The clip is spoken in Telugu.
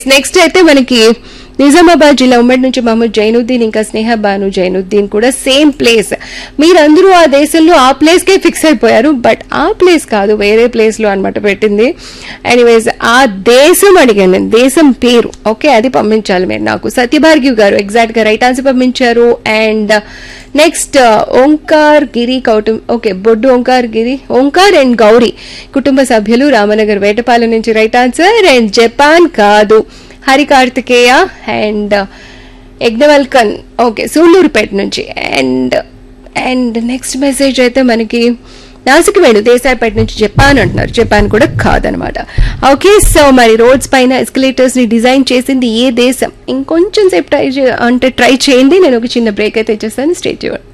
నెక్స్ట్ అయితే మనకి నిజామాబాద్ జిల్లా ఉమ్మడి నుంచి మహమ్మద్ జైనుద్దీన్ ఇంకా స్నేహ బాను జైనుద్దీన్ కూడా సేమ్ ప్లేస్ మీరందరూ ఆ దేశంలో ఆ ప్లేస్ కే ఫిక్స్ అయిపోయారు బట్ ఆ ప్లేస్ కాదు వేరే ప్లేస్ లో అనమాట పెట్టింది ఎనీవేస్ ఆ దేశం అడిగాను నేను దేశం పేరు ఓకే అది పంపించాలి మీరు నాకు సత్యభార్గివ్ గారు ఎగ్జాక్ట్ గా రైట్ ఆన్సర్ పంపించారు and next Omkar Giri Koutam okay Boddu Omkar Giri Omkar and Gowri కుటుంబ సభ్యులు రామనగర్ వేటపాలెం నుంచి రైట్ ఆన్సర్ అండ్ జపాన్ కాదు హరి కార్తికేయ అండ్ యజ్ఞవల్కన్ ఓకే సూళ్ళూరుపేట నుంచి అండ్ అండ్ నెక్స్ట్ మెసేజ్ అయితే మనకి నాసికవేణు దేశాయిపేట నుంచి జపాన్ అంటున్నారు జపాన్ కూడా కాదనమాట ఓకే సో మరి రోడ్స్ పైన ఎస్కలేటర్స్ ని డిజైన్ చేసింది ఏ దేశం ఇంకొంచెం సేపు ట్రై అంటే ట్రై చేయండి నేను ఒక చిన్న బ్రేక్ అయితే ఇచ్చేస్తాను స్టేట్